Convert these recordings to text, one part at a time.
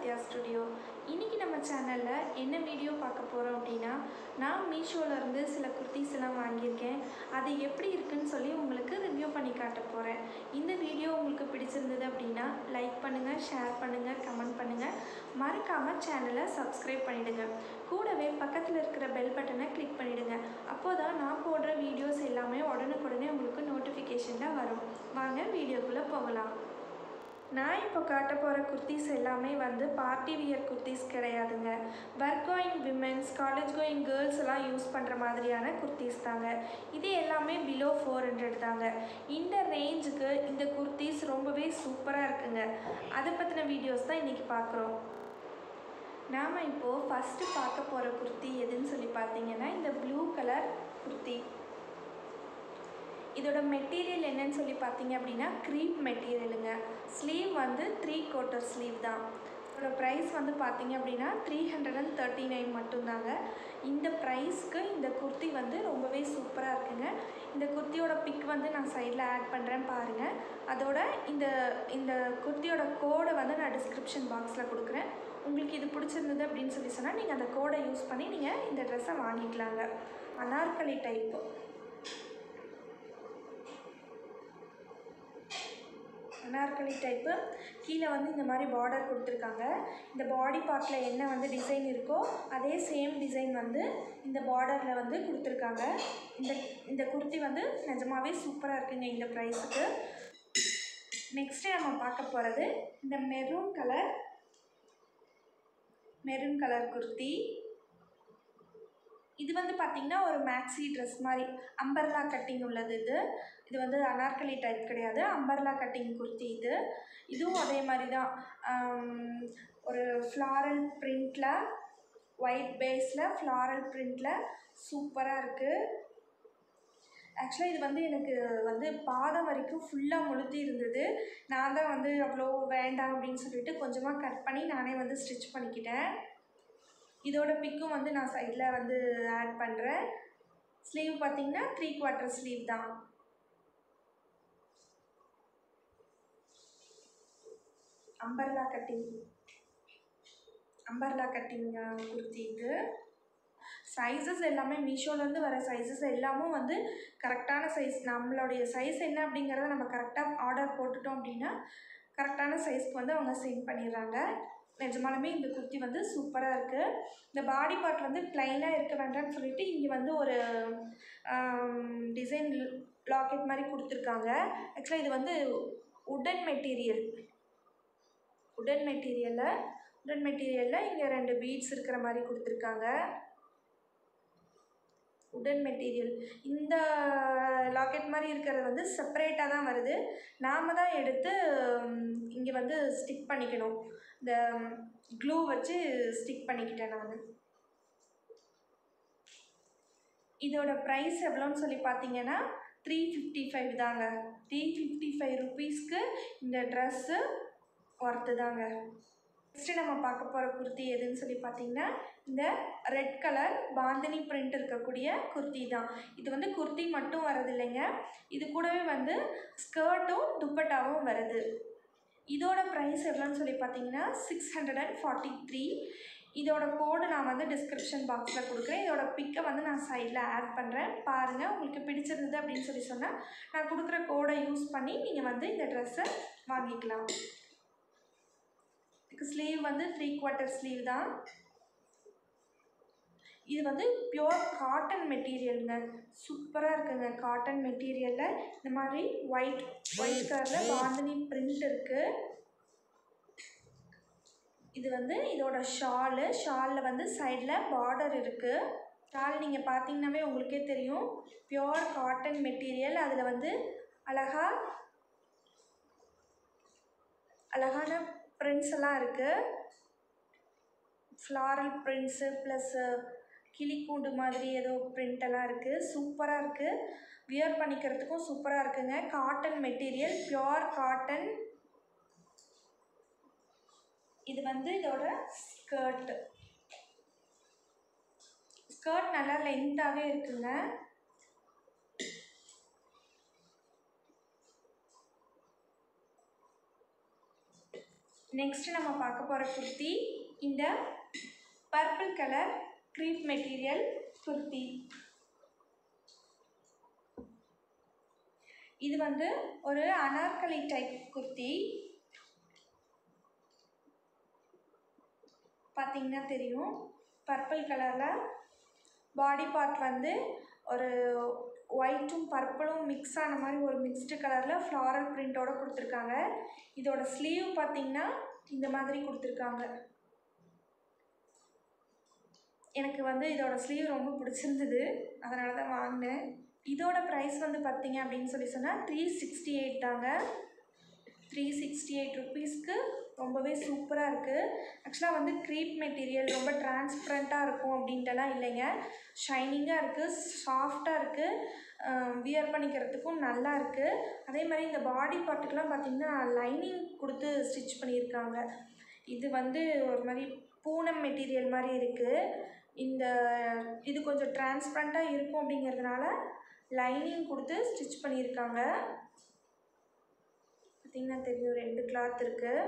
Sathya studio இன்றைக்கி நம்ம சேனலில் என்ன வீடியோ பார்க்க போகிறோம் அப்படின்னா நான் மீஷோலேருந்து சில குர்த்திஸ் எல்லாம் வாங்கியிருக்கேன் அது எப்படி இருக்குன்னு சொல்லி உங்களுக்கு ரிவ்யூ பண்ணி காட்ட போகிறேன் இந்த வீடியோ உங்களுக்கு பிடிச்சிருந்தது அப்படின்னா லைக் பண்ணுங்கள் ஷேர் பண்ணுங்கள் கமெண்ட் பண்ணுங்கள் மறக்காமல் சேனலை சப்ஸ்கிரைப் பண்ணிவிடுங்க கூடவே பக்கத்தில் இருக்கிற பெல் பட்டனை கிளிக் பண்ணிவிடுங்க அப்போ தான் நான் போடுற வீடியோஸ் எல்லாமே உடனுக்குடனே உங்களுக்கு நோட்டிஃபிகேஷனில் வரும் வாங்க வீடியோக்குள்ளே போகலாம் நான் இப்போ காட்ட போகிற குர்த்திஸ் எல்லாமே வந்து பார்ட்டி வியர் குர்த்திஸ் கிடையாதுங்க work going women's college going girls எல்லாம் யூஸ் பண்ணுற மாதிரியான குர்த்திஸ் தாங்க இது எல்லாமே பிலோ ஃபோர் ஹண்ட்ரட் தாங்க இந்த ரேஞ்சுக்கு இந்த குர்த்திஸ் ரொம்பவே சூப்பராக இருக்குங்க அதை பற்றின வீடியோஸ் தான் இன்றைக்கி பார்க்குறோம் நாம் இப்போது ஃபஸ்ட்டு பார்க்க போகிற குர்த்தி எதுன்னு சொல்லி பார்த்தீங்கன்னா இந்த ப்ளூ கலர் குர்த்தி இதோட மெட்டீரியல் என்னன்னு சொல்லி பார்த்தீங்க அப்படின்னா க்ரீப் மெட்டீரியலுங்க ஸ்லீவ் வந்து த்ரீ குவார்ட்டர் ஸ்லீவ் தான் இதோட ப்ரைஸ் வந்து பார்த்தீங்க அப்படின்னா three hundred and thirty nine மட்டும்தாங்க இந்த ப்ரைஸ்க்கு இந்த குர்த்தி வந்து ரொம்பவே சூப்பராக இருக்குங்க இந்த குர்த்தியோட பிக் வந்து நான் சைடில் ஆட் பண்ணுறேன் பாருங்கள் அதோட இந்த இந்த குர்த்தியோட கோடை வந்து நான் டிஸ்கிரிப்ஷன் பாக்ஸில் கொடுக்குறேன் உங்களுக்கு இது பிடிச்சிருந்தது அப்படின்னு சொல்லி சொன்னால் நீங்கள் அந்த கோடை யூஸ் பண்ணி நீங்கள் இந்த ட்ரெஸ்ஸை வாங்கிக்கலாங்க அனார்கலி டைப்பு அனார்கலி டைப்பு கீழே வந்து இந்த மாதிரி பார்டர் கொடுத்துருக்காங்க இந்த பாடி பார்ட்டில் என்ன வந்து டிசைன் இருக்கோ அதே சேம் டிசைன் வந்து இந்த பார்டரில் வந்து கொடுத்துருக்காங்க இந்த இந்த குர்த்தி வந்து நிஜமாவே சூப்பராக இருக்குங்க இந்த ப்ரைஸுக்கு நெக்ஸ்ட்டு நம்ம பார்க்க போகிறது இந்த maroon colour maroon colour kurti இது வந்து பார்த்திங்கன்னா ஒரு மேக்ஸி ட்ரெஸ் மாதிரி அம்பர்லா கட்டிங் உள்ளது இது இது வந்து அனார்கலி டைப் கிடையாது அம்பர்லா கட்டிங் குர்த்தி இது இதுவும் அதே மாதிரி தான் ஒரு ஃப்ளாரல் பிரிண்டில் ஒயிட் பேஸில் ஃப்ளாரல் பிரிண்டில் சூப்பராக இருக்குது ஆக்சுவலாக இது வந்து எனக்கு வந்து பாதம் வரைக்கும் ஃபுல்லாக முழுத்தி இருந்தது நான் தான் வந்து அவ்வளோ வேண்டாம் அப்படின்னு சொல்லிட்டு கொஞ்சமாக கட் பண்ணி நானே வந்து ஸ்டிச் பண்ணிக்கிட்டேன் இதோட பிக்கும் வந்து நான் சைடில் வந்து ஆட் பண்ணுறேன் ஸ்லீவ் பார்த்திங்கன்னா த்ரீ குவார்ட்டர் ஸ்லீவ் தான் umbrella cutting umbrella cutting kurti இது சைஸஸ் எல்லாமே மீஷோலேருந்து வர சைஸஸ் எல்லாமும் வந்து கரெக்டான சைஸ் நம்மளுடைய சைஸ் என்ன அப்படிங்கிறத நம்ம கரெக்டாக ஆர்டர் போட்டுட்டோம் அப்படின்னா கரெக்டான சைஸ்க்கு வந்து அவங்க சென்ட் பண்ணிடுறாங்க நிஜமாலுமே இந்த குர்த்தி வந்து சூப்பராக இருக்குது இந்த பாடி பார்ட் வந்து ப்ளைனாக இருக்க வேண்டாம்னு சொல்லிட்டு இங்கே வந்து ஒரு டிசைன் லாக்கெட் மாதிரி கொடுத்துருக்காங்க ஆக்சுவலாக இது வந்து உடன் மெட்டீரியல் உடன் மெட்டீரியலில் உடன் மெட்டீரியலில் இங்கே ரெண்டு பீட்ஸ் இருக்கிற மாதிரி கொடுத்துருக்காங்க உடன் மெட்டீரியல் இந்த லாக்கெட் மாதிரி இருக்கிறது வந்து செப்பரேட்டாக தான் வருது நாம் தான் எடுத்து இங்கே வந்து ஸ்டிக் பண்ணிக்கணும் இந்த க்ளூ வச்சு ஸ்டிக் பண்ணிக்கிட்டேன் நான் இதோட ப்ரைஸ் எவ்வளோன்னு சொல்லி பார்த்தீங்கன்னா த்ரீ ஃபிஃப்டி ஃபைவ் தாங்க த்ரீ ஃபிஃப்டி ஃபைவ் ருபீஸ்க்கு இந்த ட்ரெஸ்ஸு ஒர்த்து தாங்க நெக்ஸ்ட்டு நம்ம பார்க்க போகிற குர்த்தி எதுன்னு சொல்லி பார்த்தீங்கன்னா இந்த ரெட் கலர் பாந்தினி பிரிண்ட் இருக்கக்கூடிய குர்த்தி தான் இது வந்து குர்த்தி மட்டும் வரது இல்லைங்க இது கூடவே வந்து ஸ்கர்ட்டும் துப்பட்டாவும் வருது இதோட ப்ரைஸ் எவ்வளோன்னு சொல்லி பார்த்தீங்கன்னா six hundred and forty three இதோட கோடு நான் வந்து டிஸ்கிரிப்ஷன் பாக்ஸில் கொடுக்குறேன் இதோட பிக்கை வந்து நான் சைடில் ஆட் பண்ணுறேன் பாருங்கள் உங்களுக்கு பிடிச்சிருந்தது அப்படின்னு சொல்லி சொன்னால் நான் கொடுக்குற கோடை யூஸ் பண்ணி நீங்கள் வந்து இந்த ட்ரெஸ்ஸை வாங்கிக்கலாம் இதுக்கு ஸ்லீவ் வந்து த்ரீ குவார்ட்டர் ஸ்லீவ் தான் இது வந்து பியோர் காட்டன் மெட்டீரியலுங்க சூப்பராக இருக்குங்க காட்டன் மெட்டீரியலில் இந்த மாதிரி ஒயிட் ஒயிட் கலரில் பாந்தினி பிரிண்ட் இருக்குது இது வந்து இதோட ஷாலு ஷாலில் வந்து சைடில் பார்டர் இருக்குது ஷால் நீங்கள் பார்த்தீங்கன்னாவே உங்களுக்கே தெரியும் பியோர் காட்டன் மெட்டீரியல் அதில் வந்து அழகாக அழகான பிரிண்ட்ஸ் எல்லாம் இருக்குது ஃப்ளாரல் பிரிண்ட்ஸு ப்ளஸ்ஸு கிளிக்கூண்டு மாதிரி ஏதோ பிரிண்ட் எல்லாம் இருக்குது சூப்பராக இருக்குது வியர் பண்ணிக்கிறதுக்கும் சூப்பராக இருக்குங்க காட்டன் மெட்டீரியல் பியோர் காட்டன் இது வந்து இதோட ஸ்கர்ட் ஸ்கர்ட் நல்லா லென்த்தாகவே இருக்குங்க நெக்ஸ்ட் நம்ம பார்க்க போகிற குர்த்தி இந்த purple colour crepe material kurti இது வந்து ஒரு அனார்கலி டைப் குர்த்தி பார்த்தீங்கன்னா தெரியும் பர்பிள் கலரில் பாடி பார்ட் வந்து ஒரு ஒயிட்டும் பர்பிளும் மிக்ஸ் ஆன மாதிரி ஒரு மிக்ஸ்டு கலரில் ஃப்ளாரல் பிரிண்ட்டோட கொடுத்துருக்காங்க இதோட ஸ்லீவ் பார்த்தீங்கன்னா இந்த மாதிரி கொடுத்துருக்காங்க எனக்கு வந்து இதோட ஸ்லீவ் ரொம்ப பிடிச்சிருந்தது அதனால தான் வாங்கினேன் இதோட ப்ரைஸ் வந்து பார்த்தீங்க அப்படின்னு சொல்லி சொன்னால் த்ரீ சிக்ஸ்டி எயிட் தாங்க த்ரீ சிக்ஸ்டி எயிட் ருப்பீஸ்க்கு ரொம்பவே சூப்பராக இருக்குது ஆக்சுவலாக வந்து க்ரீப் மெட்டீரியல் ரொம்ப டிரான்ஸ்பரண்ட்டாக இருக்கும் அப்படின்ட்டுலாம் இல்லைங்க ஷைனிங்காக இருக்குது சாஃப்டாக இருக்குது வியர் பண்ணிக்கிறதுக்கும் நல்லா இருக்குது அதே மாதிரி இந்த பாடி பார்ட்டுக்கெலாம் பார்த்திங்கன்னா லைனிங் கொடுத்து ஸ்டிச் பண்ணியிருக்காங்க இது வந்து ஒரு மாதிரி பூனம் மெட்டீரியல் மாதிரி இருக்குது இந்த இது கொஞ்சம் டிரான்ஸ்பரண்ட்டாக இருக்கும் அப்படிங்கிறதுனால லைனிங் கொடுத்து ஸ்டிச் பண்ணியிருக்காங்க பார்த்திங்கன்னா தெரியும் ரெண்டு கிளாத் இருக்குது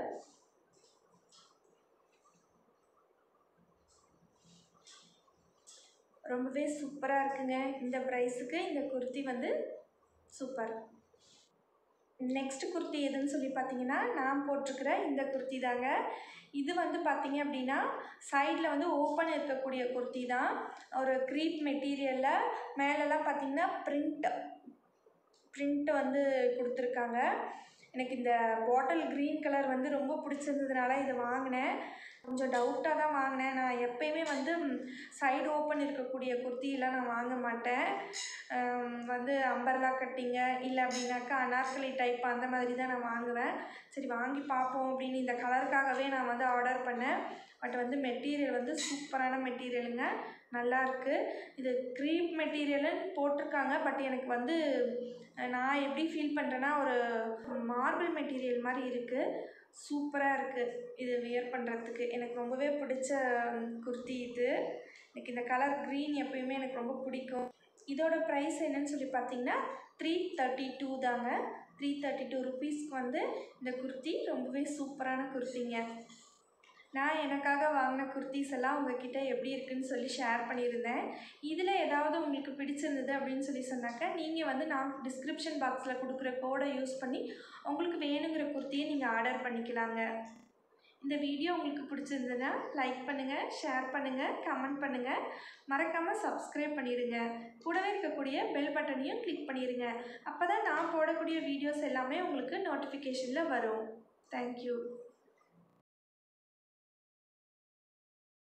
ரொம்பவே சூப்பராக இருக்குங்க இந்த ப்ரைஸுக்கு இந்த குர்த்தி வந்து சூப்பர் நெக்ஸ்ட் குர்த்தி எதுன்னு சொல்லி பார்த்தீங்கன்னா நான் போட்டிருக்கிற இந்த குர்த்தி தாங்க இது வந்து பார்த்தீங்க அப்படின்னா சைடில் வந்து ஓப்பன் இருக்கக்கூடிய குர்த்தி தான் ஒரு க்ரீப் மெட்டீரியலில் மேலெல்லாம் பார்த்தீங்கன்னா ப்ரிண்ட் ப்ரிண்ட் வந்து கொடுத்துருக்காங்க எனக்கு இந்த பாட்டில் க்ரீன் கலர் வந்து ரொம்ப பிடிச்சிருந்ததுனால இதை வாங்கினேன் கொஞ்சம் டவுட்டாக தான் வாங்கினேன் நான் எப்பயுமே வந்து சைடு ஓப்பன் இருக்கக்கூடிய குர்த்தியெல்லாம் நான் வாங்க மாட்டேன் வந்து அம்பர்லா கட்டிங்க இல்லை அப்படின்னாக்கா அனார்கலி டைப் அந்த மாதிரி தான் நான் வாங்குவேன் சரி வாங்கி பார்ப்போம் அப்படின்னு இந்த கலருக்காகவே நான் வந்து ஆர்டர் பண்ணேன் பட் வந்து மெட்டீரியல் வந்து சூப்பரான மெட்டீரியலுங்க நல்லாயிருக்கு இது க்ரீப் மெட்டீரியலுன்னு போட்டிருக்காங்க பட் எனக்கு வந்து நான் எப்படி ஃபீல் பண்ணுறேன்னா ஒரு மார்பிள் மெட்டீரியல் மாதிரி இருக்குது சூப்பராக இருக்குது இது வியர் பண்ணுறதுக்கு எனக்கு ரொம்பவே பிடிச்ச குர்த்தி இது எனக்கு இந்த கலர் க்ரீன் எப்பயுமே எனக்கு ரொம்ப பிடிக்கும் இதோட ப்ரைஸ் என்னன்னு சொல்லி பார்த்தீங்கன்னா த்ரீ தேர்ட்டி டூ தாங்க த்ரீ தேர்ட்டி டூ ருபீஸ்க்கு வந்து இந்த குர்த்தி ரொம்பவே சூப்பரான குர்த்திங்க நான் எனக்காக வாங்கின குர்த்திஸ் எல்லாம் உங்ககிட்ட எப்படி இருக்குன்னு சொல்லி ஷேர் பண்ணியிருந்தேன் இதில் ஏதாவது உங்களுக்கு பிடிச்சிருந்தது அப்படின்னு சொல்லி சொன்னாக்கா நீங்கள் வந்து நான் டிஸ்கிரிப்ஷன் பாக்ஸில் கொடுக்குற கோடை யூஸ் பண்ணி உங்களுக்கு வேணுங்கிற குர்த்தியை நீங்கள் ஆர்டர் பண்ணிக்கலாங்க இந்த வீடியோ உங்களுக்கு பிடிச்சிருந்ததுன்னா லைக் பண்ணுங்கள் ஷேர் பண்ணுங்கள் கமெண்ட் பண்ணுங்கள் மறக்காமல் சப்ஸ்கிரைப் பண்ணிடுங்க கூடவே இருக்கக்கூடிய பெல் பட்டனையும் கிளிக் பண்ணிடுங்க அப்போ தான் நான் போடக்கூடிய வீடியோஸ் எல்லாமே உங்களுக்கு நோட்டிஃபிகேஷனில் வரும் தேங்க்யூ